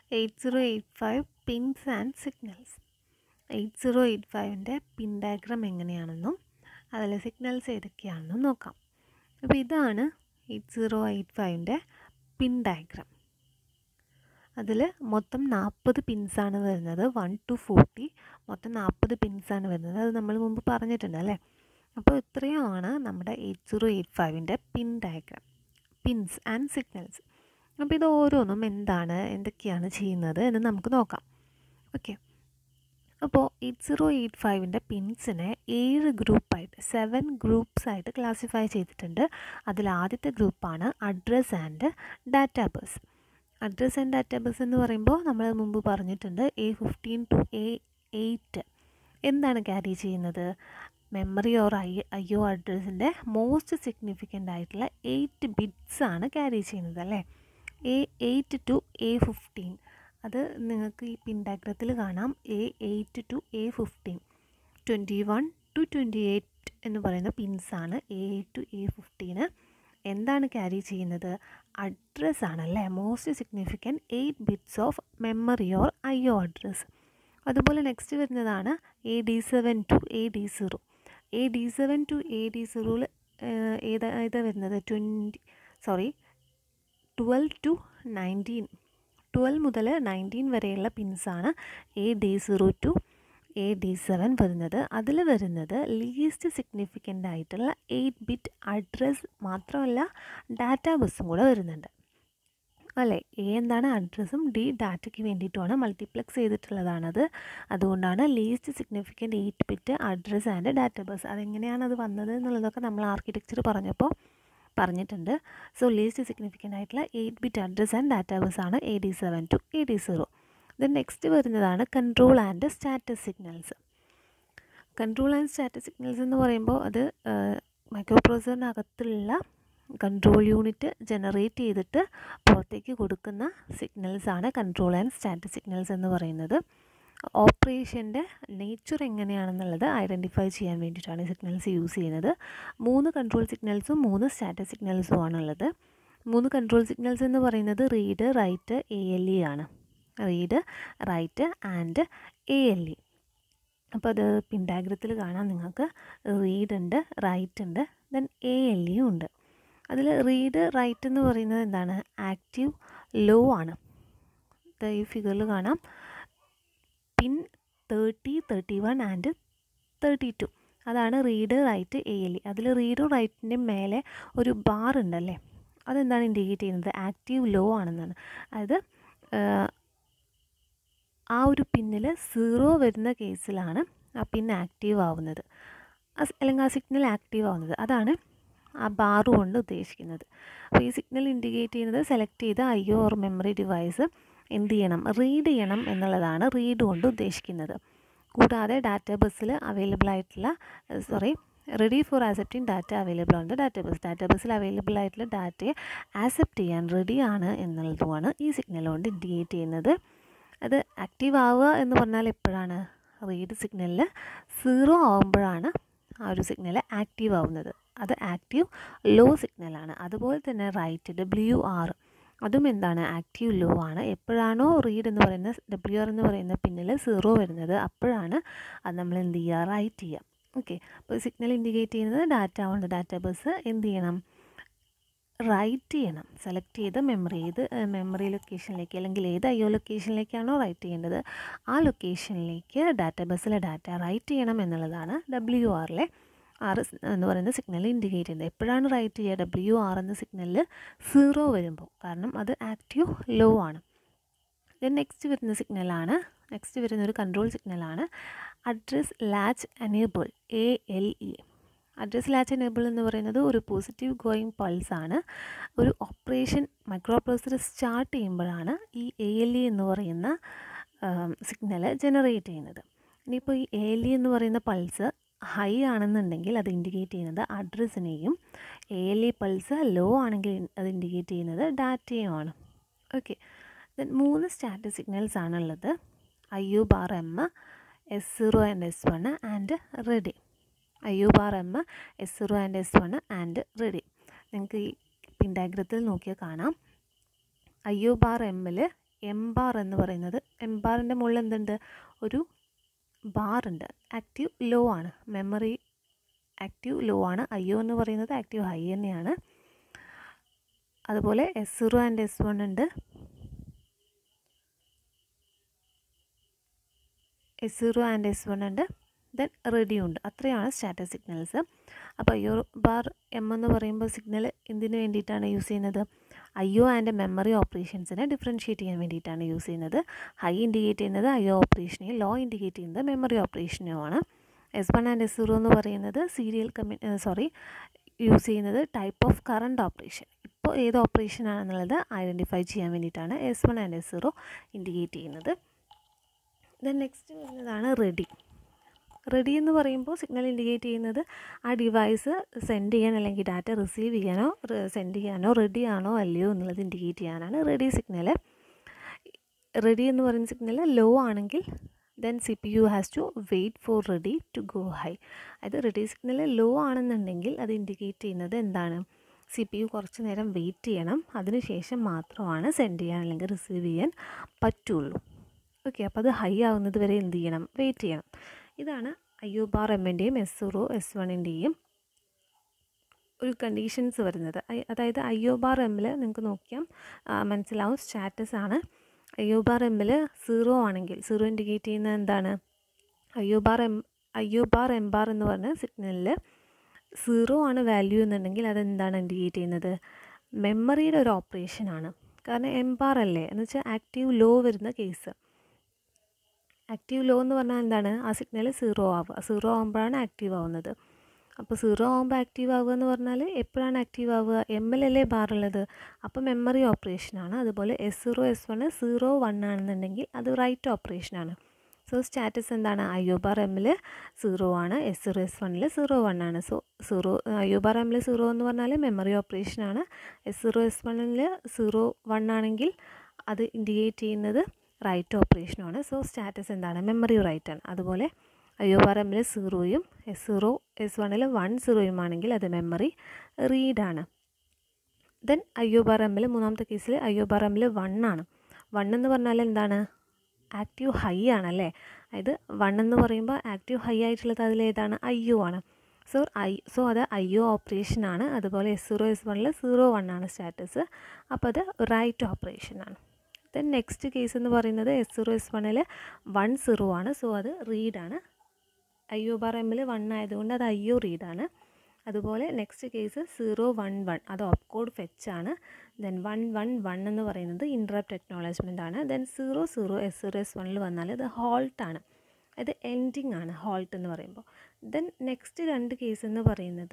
eight zero eight five pins and signals eight zero eight ഫൈവിൻ്റെ pin diagram എങ്ങനെയാണെന്നും അതിലെ signals ഏതൊക്കെയാണെന്നും നോക്കാം അപ്പോൾ ഇതാണ് എയ്റ്റ് സീറോ എയ്റ്റ് ഫൈവിൻ്റെ പിൻ ഡയഗ്രാം അതിൽ മൊത്തം നാൽപ്പത് പിൻസാണ് വരുന്നത് വൺ ടു ഫോർട്ടി മൊത്തം നാൽപ്പത് പിൻസാണ് വരുന്നത് അത് നമ്മൾ മുമ്പ് പറഞ്ഞിട്ടുണ്ട് അല്ലേ അപ്പോൾ ഇത്രയുമാണ് നമ്മുടെ എയ്റ്റ് സീറോ എയ്റ്റ് ഫൈവിൻ്റെ pin diagram pins and signals അപ്പോൾ ഇത് ഓരോന്നും എന്താണ് എന്തൊക്കെയാണ് ചെയ്യുന്നത് എന്ന് നമുക്ക് നോക്കാം ഓക്കെ അപ്പോൾ എയ്റ്റ് സീറോ എയ്റ്റ് ഫൈവിൻ്റെ പിൻസിനെ ഏഴ് ഗ്രൂപ്പായിട്ട് സെവൻ ഗ്രൂപ്പ്സ് ആയിട്ട് ക്ലാസിഫൈ ചെയ്തിട്ടുണ്ട് അതിൽ ആദ്യത്തെ ഗ്രൂപ്പാണ് address and data bus address and data bus എന്ന് പറയുമ്പോൾ നമ്മൾ മുമ്പ് പറഞ്ഞിട്ടുണ്ട് A fifteen to A eight എന്താണ് ക്യാരി ചെയ്യുന്നത് memory or I I O അഡ്രസ്സിൻ്റെ മോസ്റ്റ് സിഗ്നിഫിക്കൻ്റ് ആയിട്ടുള്ള എയ്റ്റ് ബിറ്റ്സ് ആണ് ക്യാരി ചെയ്യുന്നത് അല്ലേ A eight to A fifteen അത് നിങ്ങൾക്ക് ഈ പിൻഡാഗ്രത്തിൽ കാണാം A eight to A fifteen twenty one to twenty eight എന്ന് പറയുന്ന പിൻസാണ് എ എയ്റ്റ് ടു എ ഫിഫ്റ്റീന് എന്താണ് ക്യാരി ചെയ്യുന്നത് അഡ്രസ്സ് ആണല്ലേ most significant eight bits of memory or I O address അതുപോലെ നെക്സ്റ്റ് വരുന്നതാണ് A D seven to A D zero A D seven to A D സീറോയിൽ ഏതാ ഏതാ വരുന്നത് twenty sorry twelve to nineteen twelve മുതൽ nineteen വരെയുള്ള പിൻസാണ് A D zero to A D seven വരുന്നത് അതിൽ വരുന്നത് ലീസ്റ്റ് സിഗ്നിഫിക്കൻ്റ് ആയിട്ടുള്ള എയ്റ്റ് ബിറ്റ് അഡ്രസ്സ് മാത്രമല്ല ഡാറ്റാ ബസ്സും കൂടെ വരുന്നുണ്ട് അല്ലേ എ എന്താണ് അഡ്രസ്സും ഡി ഡാറ്റയ്ക്ക് വേണ്ടിയിട്ടുമാണ് മൾട്ടിപ്ലക്സ് ചെയ്തിട്ടുള്ളതാണത് അതുകൊണ്ടാണ് least significant eight bit address and data bus അതെങ്ങനെയാണ് അത് വന്നത് എന്നുള്ളതൊക്കെ നമ്മൾ ആർക്കിടെക്ചർ പറഞ്ഞപ്പോൾ പറഞ്ഞിട്ടുണ്ട് സോ ലീസ്റ്റ് സിഗ്നിഫിക്കൻ്റ് ആയിട്ടുള്ള eight bit address and data bus ആണ് A D seven to A D zero then next വരുന്നതാണ് control and status signals control and status signals എന്ന് പറയുമ്പോൾ അത് മൈക്രോ പ്രോസറിനകത്തുള്ള കൺട്രോൾ യൂണിറ്റ് ജനറേറ്റ് ചെയ്തിട്ട് പുറത്തേക്ക് കൊടുക്കുന്ന സിഗ്നൽസ് ആണ് കൺട്രോൾ ആൻഡ് സ്റ്റാറ്റസ് സിഗ്നൽസ് എന്ന് പറയുന്നത് ഓപ്പറേഷൻ്റെ നേച്ചർ എങ്ങനെയാണെന്നുള്ളത് ഐഡൻറ്റിഫൈ ചെയ്യാൻ വേണ്ടിയിട്ടാണ് സിഗ്നൽസ് യൂസ് ചെയ്യുന്നത് മൂന്ന് കൺട്രോൾ സിഗ്നൽസും മൂന്ന് സ്റ്റാറ്റസ് സിഗ്നൽസും ആണുള്ളത് മൂന്ന് കൺട്രോൾ സിഗ്നൽസ് എന്ന് പറയുന്നത് read write A L E ആണ് read write and A L E അപ്പോൾ അത് പിൻഡാഗ്രത്തിൽ കാണാം നിങ്ങൾക്ക് റീഡ് ഉണ്ട് റൈറ്റ് ഉണ്ട് ദെൻ എ എൽ ഇയും ഉണ്ട് അതിൽ റീഡ് റൈറ്റ് എന്ന് പറയുന്നത് എന്താണ് ആക്റ്റീവ് ലോ ആണ് ഈ ഫിഗറിൽ കാണാം pin thirty thirty one and thirty two അതാണ് read write A L E അതിൽ റീഡും റൈറ്റിൻ്റെ മേലെ ഒരു ബാർ ഉണ്ടല്ലേ അതെന്താണ് ഇൻഡിക്കേറ്റ് ചെയ്യുന്നത് ആക്റ്റീവ് ലോ ആണെന്നാണ് അതായത് ആ ഒരു പിന്നിൽ സീറോ വരുന്ന കേസിലാണ് ആ പിൻ ആക്റ്റീവ് ആവുന്നത് അല്ലെങ്കിൽ ആ സിഗ്നൽ ആക്റ്റീവ് ആവുന്നത് അതാണ് ആ ബാറ് കൊണ്ട് ഉദ്ദേശിക്കുന്നത് അപ്പോൾ ഈ സിഗ്നൽ ഇൻഡിക്കേറ്റ് ചെയ്യുന്നത് സെലക്ട് ചെയ്ത I O or memory device എന്ത് ചെയ്യണം റീഡ് ചെയ്യണം എന്നുള്ളതാണ് റീഡ് കൊണ്ട് ഉദ്ദേശിക്കുന്നത് കൂടാതെ ഡാറ്റ ബസ്സിൽ അവൈലബിൾ ആയിട്ടുള്ള sorry ready for accepting data available ഉണ്ട് ഡാറ്റ ബസ് ഡാറ്റ ബസ്സിൽ അവൈലബിൾ ആയിട്ടുള്ള ഡാറ്റയെ ആക്സെപ്റ്റ് ചെയ്യാൻ റെഡിയാണ് എന്നുള്ളതുമാണ് ഈ സിഗ്നൽ കൊണ്ട് ഇൻഡിക്കേറ്റ് ചെയ്യുന്നത് അത് ആക്റ്റീവ് ആവുക എന്ന് പറഞ്ഞാൽ എപ്പോഴാണ് റീഡ് സിഗ്നലിൽ സീറോ ആവുമ്പോഴാണ് ആ ഒരു സിഗ്നൽ ആക്റ്റീവ് ആവുന്നത് അത് ആക്റ്റീവ് ലോ സിഗ്നലാണ് അതുപോലെ തന്നെ റൈറ്റ് ഡബ്ല്യു ആർ അതും എന്താണ് ആക്റ്റീവ് ലോ ആണ് എപ്പോഴാണോ റീഡ് എന്ന് പറയുന്ന ഡബ്ല്യു ആർ എന്ന് പറയുന്ന പിന്നിൽ സീറോ വരുന്നത് അപ്പോഴാണ് അത് നമ്മൾ എന്ത് ചെയ്യുക റൈറ്റ് ചെയ്യുക ഓക്കെ അപ്പോൾ സിഗ്നൽ ഇൻഡിക്കേറ്റ് ചെയ്യുന്നത് ഡാറ്റ ഉണ്ട് ഡാറ്റ ബസ് എന്ത് ചെയ്യണം റൈറ്റ് ചെയ്യണം സെലക്ട് ചെയ്ത് മെമ്മറി ഏത് മെമ്മറി ലൊക്കേഷനിലേക്ക് അല്ലെങ്കിൽ ഏത് ഐ ഒ ലൊക്കേഷനിലേക്കാണോ റൈറ്റ് ചെയ്യേണ്ടത് ആ ലൊക്കേഷനിലേക്ക് ഡാറ്റ ബസ്സിലെ ഡാറ്റ റൈറ്റ് ചെയ്യണം എന്നുള്ളതാണ് ഡബ്ല്യു ആറിലെ ആർ എന്ന് പറയുന്ന സിഗ്നൽ ഇൻഡിക്കേറ്റ് ചെയ്യുന്നത് എപ്പോഴാണ് റൈറ്റ് ചെയ്യുക ഡബ്ല്യു ആർ എന്ന സിഗ്നലിൽ സീറോ വരുമ്പോൾ കാരണം അത് ആക്റ്റീവ് ലോ ആണ് ദെൻ നെക്സ്റ്റ് വരുന്ന സിഗ്നലാണ് നെക്സ്റ്റ് വരുന്ന ഒരു കൺട്രോൾ സിഗ്നലാണ് address latch enable A L E address latch enable എന്ന് പറയുന്നത് ഒരു പോസിറ്റീവ് ഗോയിങ് പൾസ് ആണ് ഒരു ഓപ്പറേഷൻ മൈക്രോ പ്രോസർ സ്റ്റാർട്ട് ചെയ്യുമ്പോഴാണ് ഈ എ എൽ ഇ എന്ന് പറയുന്ന സിഗ്നൽ ജനറേറ്റ് ചെയ്യുന്നത് ഇനിയിപ്പോൾ ഈ എ എൽ ഇ എന്ന് പറയുന്ന പൾസ് ഹൈ ആണെന്നുണ്ടെങ്കിൽ അത് ഇൻഡിക്കേറ്റ് ചെയ്യുന്നത് അഡ്രസ്സിനെയും A L E pulse low ആണെങ്കിൽ അത് ഇൻഡിക്കേറ്റ് ചെയ്യുന്നത് ഡാറ്റയുമാണ് ഓക്കെ ദെൻ മൂന്ന് സ്റ്റാറ്റസ് സിഗ്നൽസ് ആണുള്ളത് I U bar M S zero and S one and ready I U bar M S zero and S one and ready നിങ്ങൾക്ക് ഈ pin ഡയഗ്രത്തിൽ നോക്കിയാൽ കാണാം ഐ യു ബാർ എമ്മിൽ എം ബാർ എന്ന് പറയുന്നത് എം ബാറിൻ്റെ മുകളിൽ എന്തുണ്ട് ഒരു ബാർ ഉണ്ട് ആക്റ്റീവ് ലോ ആണ് മെമ്മറി ആക്റ്റീവ് ലോ ആണ് ഐ ഒ എന്ന് പറയുന്നത് ആക്റ്റീവ് ഹൈ തന്നെയാണ് അതുപോലെ S zero and S one ഉണ്ട് S zero and S one ഉണ്ട് ദെൻ റെഡിയും ഉണ്ട് അത്രയാണ് സ്റ്റാറ്റസ് സിഗ്നൽസ് അപ്പോൾ ഐ ഒ ബാർ എം എന്ന് പറയുമ്പോൾ സിഗ്നൽ എന്തിനു വേണ്ടിയിട്ടാണ് യൂസ് ചെയ്യുന്നത് ഐ ഒ ആൻഡ് മെമ്മറി ഓപ്പറേഷൻസിനെ ഡിഫറൻഷ്യേറ്റ് ചെയ്യാൻ വേണ്ടിയിട്ടാണ് യൂസ് ചെയ്യുന്നത് ഹൈ ഇൻഡിക്കേറ്റ് ചെയ്യുന്നത് ഐ ഒ ഓപ്പറേഷനെയും ലോ ഇൻഡിക്കേറ്റ് ചെയ്യുന്നത് മെമ്മറി ഓപ്പറേഷനുമാണ് S one and S zero എന്ന് പറയുന്നത് സീരിയൽ കമ്മ്യൂ സോറി യൂസ് ചെയ്യുന്നത് ടൈപ്പ് ഓഫ് കറണ്ട് ഓപ്പറേഷൻ ഇപ്പോൾ ഏത് ഓപ്പറേഷൻ ആണെന്നുള്ളത് ഐഡൻറ്റിഫൈ ചെയ്യാൻ വേണ്ടിയിട്ടാണ് S one and S zero indicate ചെയ്യുന്നത് ദെൻ നെക്സ്റ്റ് വരുന്നതാണ് റെഡി റെഡി എന്ന് പറയുമ്പോൾ സിഗ്നൽ ഇൻഡിക്കേറ്റ് ചെയ്യുന്നത് ആ ഡിവൈസ് സെൻഡ് ചെയ്യാൻ അല്ലെങ്കിൽ ഡാറ്റ റിസീവ് ചെയ്യാനോ സെൻഡ് ചെയ്യാനോ റെഡി ആണോ അല്ലയോ എന്നുള്ളത് ഇൻഡിക്കേറ്റ് ചെയ്യാനാണ് റെഡി സിഗ്നൽ റെഡി എന്ന് പറയുന്ന സിഗ്നൽ ലോ ആണെങ്കിൽ then C P U has to wait for ready to go high അത് റെഡി സിഗ്നൽ ലോ ആണെന്നുണ്ടെങ്കിൽ അത് ഇൻഡിക്കേറ്റ് ചെയ്യുന്നത് എന്താണ് സി പി യു കുറച്ച് നേരം വെയിറ്റ് ചെയ്യണം അതിനുശേഷം മാത്രമാണ് സെൻഡ് ചെയ്യാൻ അല്ലെങ്കിൽ റിസീവ് ചെയ്യാൻ പറ്റുള്ളൂ ഓക്കെ അപ്പോൾ അത് ഹൈ ആവുന്നത് വരെ എന്ത് ചെയ്യണം വെയിറ്റ് ചെയ്യണം ഇതാണ് ഐ ഒ ബാർ എമ്മിൻ്റെയും എസ് സീറോ എസ് വണ്ണിൻ്റെയും ഒരു കണ്ടീഷൻസ് വരുന്നത് അതായത് ഐ ഒ ബാർ എമ്മിൽ നിങ്ങൾക്ക് നോക്കിയാൽ മനസ്സിലാവും സ്റ്റാറ്റസ് ആണ് ഐ ഒ ബാർ എമ്മിൽ സീറോ ആണെങ്കിൽ സീറോ ഇൻഡിക്കേറ്റ് ചെയ്യുന്നത് എന്താണ് I O bar M I O bar M bar എന്ന് പറഞ്ഞ സിഗ്നലിൽ സീറോ ആണ് വാല്യൂ എന്നുണ്ടെങ്കിൽ അതെന്താണ് ഇൻഡിക്കേറ്റ് ചെയ്യുന്നത് മെമ്മറിയുടെ ഒരു ഓപ്പറേഷനാണ് കാരണം എം ബാർ അല്ലേ എന്ന് വെച്ചാൽ ആക്റ്റീവ് ലോ വരുന്ന കേസ് ആക്റ്റീവ് ലോ എന്ന് പറഞ്ഞാൽ എന്താണ് ആ സിഗ്നൽ സീറോ ആവുക സീറോ ആകുമ്പോഴാണ് ആക്റ്റീവ് ആവുന്നത് അപ്പോൾ സീറോ ആകുമ്പോൾ ആക്റ്റീവ് ആവുക എന്ന് പറഞ്ഞാൽ എപ്പോഴാണ് ആക്റ്റീവ് ആവുക എം എൽ അല്ലേ ബാറുള്ളത് അപ്പോൾ മെമ്മറി ഓപ്പറേഷനാണ് അതുപോലെ S zero S one zero one ആണെന്നുണ്ടെങ്കിൽ അത് റൈറ്റ് ഓപ്പറേഷനാണ് സോ സ്റ്റാറ്റസ് എന്താണ് ഐ ഒ ബാർ എമ്മിൽ സീറോ ആണ് എസ് സീറോ എസ് വണ്ണിൽ സീറോ വൺ ആണ് so zero I O bar എമ്മിൽ സീറോ എന്ന് പറഞ്ഞാൽ മെമ്മറി ഓപ്പറേഷനാണ് എസ് സീറോ എസ് വണ്ണിൽ സീറോ വൺ ആണെങ്കിൽ അത് ഇൻഡിക്കേറ്റ് ചെയ്യുന്നത് റൈറ്റ് ഓപ്പറേഷനുമാണ് സോ സ്റ്റാറ്റസ് എന്താണ് മെമ്മറി റൈറ്റ് ആണ് അതുപോലെ ഐ ഒ ബാർ എമ്മിൽ സീറോയും എസ് സീറോ എസ് വണ്ണിൽ വൺ സീറോയും ആണെങ്കിൽ അത് മെമ്മറി റീഡാണ് ദെൻ ഐ ഒ ബാർ എമ്മിൽ മൂന്നാമത്തെ കേസിൽ ഐ ഒ ബാർ എമ്മിൽ വൺ ആണ് വൺ എന്ന് പറഞ്ഞാൽ എന്താണ് ആക്റ്റീവ് ഹൈ ആണല്ലേ അതായത് വൺ എന്ന് പറയുമ്പോൾ ആക്റ്റീവ് ഹൈ ആയിട്ടുള്ളത് അതിലേതാണ് ഐ ഒ ആണ് സോ ഐ സോ അത് ഐ ഒ ഓപ്പറേഷൻ ആണ് അതുപോലെ എസ് സീറോ എസ് വണ്ണിൽ സീറോ വൺ ആണ് സ്റ്റാറ്റസ് അപ്പോൾ അത് റൈറ്റ് ഓപ്പറേഷൻ ആണ് ദെൻ നെക്സ്റ്റ് കേസ് എന്ന് പറയുന്നത് എസ് സീറോ എസ് വണ്ണിൽ വൺ സീറോ ആണ് സോ അത് റീഡാണ് ഐ ഒ ബാർ എമ്മിൽ വൺ ആയതുകൊണ്ട് അത് ഐ ഒ റീഡാണ് അതുപോലെ next case zero one one അത് ഓപ്പ് കോഡ് ഫെച്ച് ആണ് ദെൻ വൺ വൺ വൺ എന്ന് പറയുന്നത് ഇൻട്രപ്റ്റ് ടെക്നോളജ്മെൻ്റ് ആണ് then zero zero S zero S വണ്ണിൽ വന്നാൽ ഇത് ഹോൾട്ട് ആണ് അത് എൻഡിങ് ആണ് ഹോൾട്ട് എന്ന് പറയുമ്പോൾ ദെൻ നെക്സ്റ്റ് രണ്ട് കേസ് എന്ന് പറയുന്നത്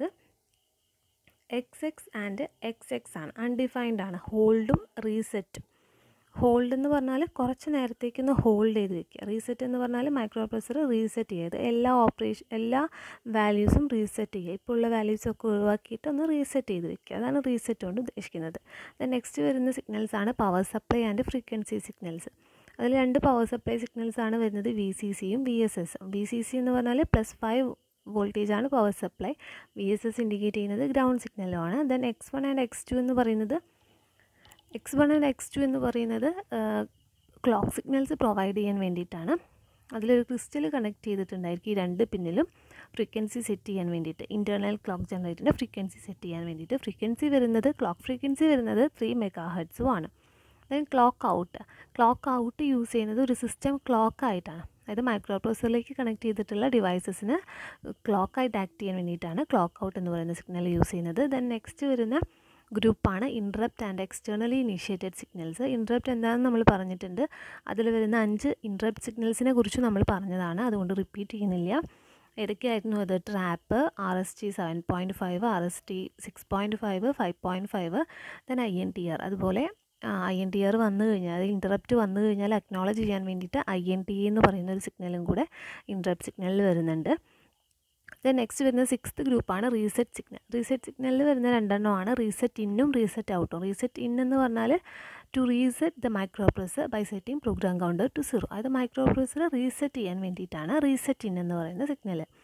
X X and X X ആണ് അൺഡിഫൈൻഡ് ആണ് ഹോൾഡും റീസെറ്റും ഹോൾഡ് എന്ന് പറഞ്ഞാൽ കുറച്ച് നേരത്തേക്കൊന്ന് ഹോൾഡ് ചെയ്ത് വെക്കുക റീസെറ്റ് എന്ന് പറഞ്ഞാൽ മൈക്രോ പ്രൊസസ്സർ റീസെറ്റ് ചെയ്ത് എല്ലാ ഓപ്പറേഷൻ എല്ലാ വാല്യൂസും റീസെറ്റ് ചെയ്യുക ഇപ്പോൾ ഉള്ള വാല്യൂസൊക്കെ ഒഴിവാക്കിയിട്ട് ഒന്ന് റീസെറ്റ് ചെയ്ത് വെക്കുക അതാണ് റീസെറ്റ് കൊണ്ട് ഉദ്ദേശിക്കുന്നത് ദെൻ നെക്സ്റ്റ് വരുന്ന സിഗ്നൽസ് ആണ് power supply and frequency signals അതിൽ രണ്ട് പവർ സപ്ലൈ സിഗ്നൽസ് ആണ് വരുന്നത് വി സി സിയും വി എസ് എസും വി സി സി എന്ന് പറഞ്ഞാൽ പ്ലസ് ഫൈവ് വോൾട്ടേജ് ആണ് power supply V S S indicate ചെയ്യുന്നത് ഗ്രൗണ്ട് സിഗ്നലുമാണ് then X one and X two എന്ന് പറയുന്നത് X one and X two എന്ന് പറയുന്നത് ക്ലോക്ക് സിഗ്നൽസ് പ്രൊവൈഡ് ചെയ്യാൻ വേണ്ടിയിട്ടാണ് അതിലൊരു ക്രിസ്റ്റൽ കണക്ട് ചെയ്തിട്ടുണ്ടായിരിക്കും ഈ രണ്ട് പിന്നിലും ഫ്രീക്വൻസി സെറ്റ് ചെയ്യാൻ വേണ്ടിയിട്ട് ഇൻറ്റേർണൽ ക്ലോക്ക് ജനറേറ്ററിൻ്റെ ഫ്രീക്വൻസി സെറ്റ് ചെയ്യാൻ വേണ്ടിയിട്ട് ഫ്രീക്വൻസി വരുന്നത് ക്ലോക്ക് ഫ്രീക്വൻസി വരുന്നത് ത്രീ മെഗാ ഹെഡ്സും ആണ് then clock out clock out use ചെയ്യുന്നത് ഒരു സിസ്റ്റം ക്ലോക്ക് ആയിട്ടാണ് അതായത് മൈക്രോ പ്രോസറിലേക്ക് കണക്ട് ചെയ്തിട്ടുള്ള ഡിവൈസസിന് ക്ലോക്കായിട്ട് ആക്ട് ചെയ്യാൻ വേണ്ടിയിട്ടാണ് ക്ലോക്ക് ഔട്ട് എന്ന് പറയുന്ന സിഗ്നൽ യൂസ് ചെയ്യുന്നത് ദെൻ നെക്സ്റ്റ് വരുന്ന ഗ്രൂപ്പാണ് interrupt and externally initiated signals interrupt എന്താണെന്ന് നമ്മൾ പറഞ്ഞിട്ടുണ്ട് അതിൽ വരുന്ന അഞ്ച് ഇൻട്രപ്റ്റ് സിഗ്നൽസിനെ കുറിച്ച് നമ്മൾ പറഞ്ഞതാണ് അതുകൊണ്ട് റിപ്പീറ്റ് ചെയ്യുന്നില്ല ഏതൊക്കെയായിരുന്നു അത് trap R S T seven point five R S T six point five five point five then I N T R അതുപോലെ ഐ എൻ ടി ആർ വന്നു കഴിഞ്ഞാൽ അത് ഇൻറ്ററപ്റ്റ് വന്നു കഴിഞ്ഞാൽ അക്നോളജ് ചെയ്യാൻ വേണ്ടിയിട്ട് ഐ എൻ ടി എന്ന് പറയുന്ന ഒരു സിഗ്നലും കൂടെ ഇൻറ്ററപ്റ്റ് സിഗ്നലിൽ വരുന്നുണ്ട് ദെൻ നെക്സ്റ്റ് വരുന്ന സിക്സ്ത് ഗ്രൂപ്പാണ് റീസെറ്റ് സിഗ്നൽ റീസെറ്റ് സിഗ്നലിൽ വരുന്ന രണ്ടെണ്ണമാണ് റീസെറ്റ് ഇന്നും റീസെറ്റ് ഔട്ടും റീസെറ്റ് ഇൻ എന്ന് പറഞ്ഞാൽ to reset the micro processor by setting program counter to zero അത് മൈക്രോ പ്രൊസർ റീസെറ്റ് ചെയ്യാൻ വേണ്ടിയിട്ടാണ് റീസെറ്റ് ഇൻ എന്ന് പറയുന്ന സിഗ്നൽ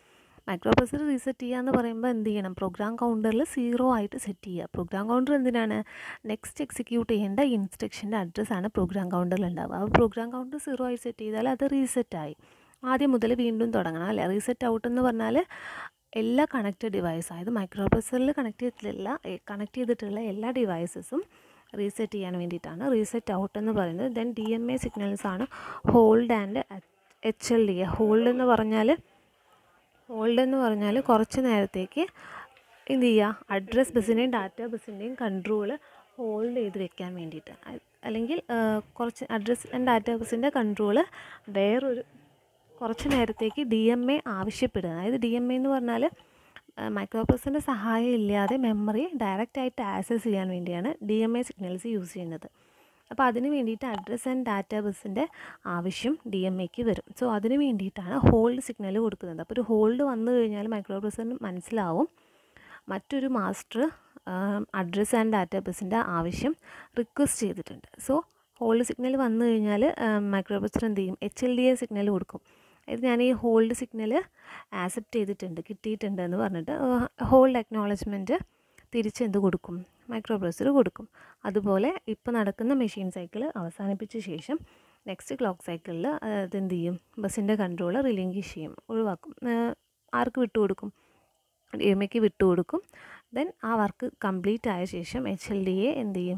മൈക്രോ പ്രൊസസർ റീസെറ്റ് ചെയ്യുക എന്ന് പറയുമ്പോൾ എന്ത് ചെയ്യണം പ്രോഗ്രാം കൗണ്ടറിൽ സീറോ ആയിട്ട് സെറ്റ് ചെയ്യുക പ്രോഗ്രാം കൗണ്ടർ എന്തിനാണ് നെക്സ്റ്റ് എക്സിക്യൂട്ട് ചെയ്യേണ്ട ഇൻസ്ട്രക്ഷൻ്റെ അഡ്രസ്സാണ് പ്രോഗ്രാം കൗണ്ടറിൽ ഉണ്ടാവുക അപ്പോൾ പ്രോഗ്രാം കൗണ്ടർ സീറോ ആയി സെറ്റ് ചെയ്താൽ അത് റീസെറ്റ് ആയി ആദ്യം മുതൽ വീണ്ടും തുടങ്ങണം അല്ലേ റീസെറ്റ് ഔട്ട് എന്ന് പറഞ്ഞാൽ എല്ലാ കണക്റ്റഡ് ഡിവൈസ് അതായത് മൈക്രോ പ്രൊസസറിൽ കണക്ട് ചെയ്തിട്ടുള്ള കണക്ട് ചെയ്തിട്ടുള്ള എല്ലാ ഡിവൈസസും റീസെറ്റ് ചെയ്യാൻ വേണ്ടിയിട്ടാണ് റീസെറ്റ് ഔട്ട് എന്ന് പറയുന്നത് then D M A signals ആണ് hold and H L D A hold എന്ന് പറഞ്ഞാൽ ഹോൾഡ് എന്ന് പറഞ്ഞാൽ കുറച്ച് നേരത്തേക്ക് എന്ത് ചെയ്യുക അഡ്രസ് ബസ്സിൻ്റെയും ഡാറ്റ ബസ്സിൻ്റെയും കൺട്രോൾ ഹോൾഡ് ചെയ്ത് വെക്കാൻ വേണ്ടിയിട്ട് അല്ലെങ്കിൽ കുറച്ച് അഡ്രസ് ആൻഡ് ഡാറ്റ ബസ്സിൻ്റെ കൺട്രോൾ വേറൊരു കുറച്ച് നേരത്തേക്ക് ഡി എം എ ആവശ്യപ്പെടുക അതായത് ഡി എം എ എന്ന് പറഞ്ഞാൽ മൈക്രോ പ്രൊസസറിൻ്റെ സഹായം ഇല്ലാതെ മെമ്മറി ഡയറക്റ്റ് ആയിട്ട് ആക്സസ് ചെയ്യാൻ വേണ്ടിയാണ് D M A signals use ചെയ്യുന്നത് അപ്പോൾ അതിന് വേണ്ടിയിട്ട് അഡ്രസ് ആൻഡ് ഡാറ്റ ബസ്സിൻ്റെ ആവശ്യം ഡി എം എക്ക് വരും സോ അതിന് വേണ്ടിയിട്ടാണ് ഹോൾഡ് സിഗ്നൽ കൊടുക്കുന്നത് അപ്പോൾ ഒരു ഹോൾഡ് വന്നു കഴിഞ്ഞാൽ മൈക്രോ പ്രൊസസറിന് മനസ്സിലാവും മറ്റൊരു മാസ്റ്റർ അഡ്രസ് ആൻഡ് ഡാറ്റ ബസ്സിൻ്റെ ആവശ്യം റിക്വസ്റ്റ് ചെയ്തിട്ടുണ്ട് സോ ഹോൾഡ് സിഗ്നൽ വന്നു കഴിഞ്ഞാൽ മൈക്രോ പ്രൊസസർ എന്ത് ചെയ്യും H L D A signal കൊടുക്കും ഇത് ഞാൻ ഈ ഹോൾഡ് സിഗ്നൽ ആക്സെപ്റ്റ് ചെയ്തിട്ടുണ്ട് കിട്ടിയിട്ടുണ്ട് എന്ന് പറഞ്ഞിട്ട് ഹോൾഡ് അക്നോളജ്മെൻറ്റ് തിരിച്ചെന്ത് കൊടുക്കും മൈക്രോ പ്രൊസസർ കൊടുക്കും അതുപോലെ ഇപ്പോൾ നടക്കുന്ന മെഷീൻ സൈക്കിൾ അവസാനിപ്പിച്ച ശേഷം നെക്സ്റ്റ് ക്ലോക്ക് സൈക്കിളിൽ അതെന്ത് ചെയ്യും ബസ്സിൻ്റെ കൺട്രോൾ റിലിങ്കിഷ് ചെയ്യും ഒഴിവാക്കും ആർക്ക് വിട്ടുകൊടുക്കും ഡി എം എക്ക് വിട്ടുകൊടുക്കും ദെൻ ആ വർക്ക് കംപ്ലീറ്റ് ആയ ശേഷം എച്ച് എൽ ഡി എ എന്ത് ചെയ്യും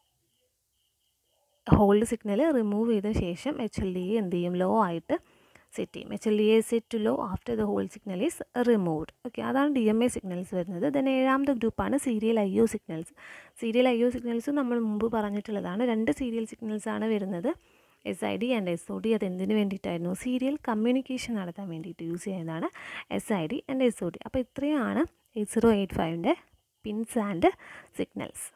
ഹോൾഡ് സിഗ്നൽ റിമൂവ് ചെയ്ത ശേഷം എച്ച് എൽ ഡി എ എന്ത് ചെയ്യും ലോ ആയിട്ട് സെറ്റ് ചെയ്യും H L D A set to low after the hold signal is removed okay അതാണ് ഡി എം എ സിഗ്നൽസ് വരുന്നത് ദെൻ ഏഴാമത്തെ ഗ്രൂപ്പാണ് serial I O signals serial I O signals നമ്മൾ മുമ്പ് പറഞ്ഞിട്ടുള്ളതാണ് രണ്ട് സീരിയൽ സിഗ്നൽസ് ആണ് വരുന്നത് S I D and S O D അത് എന്തിനു വേണ്ടിയിട്ടായിരുന്നു സീരിയൽ കമ്മ്യൂണിക്കേഷൻ നടത്താൻ വേണ്ടിയിട്ട് യൂസ് ചെയ്യുന്നതാണ് S I D and S O D അപ്പോൾ ഇത്രയാണ് എയ്റ്റ് സീറോ എയ്റ്റ് ഫൈവിൻ്റെ പിൻസ് ആൻഡ് സിഗ്നൽസ്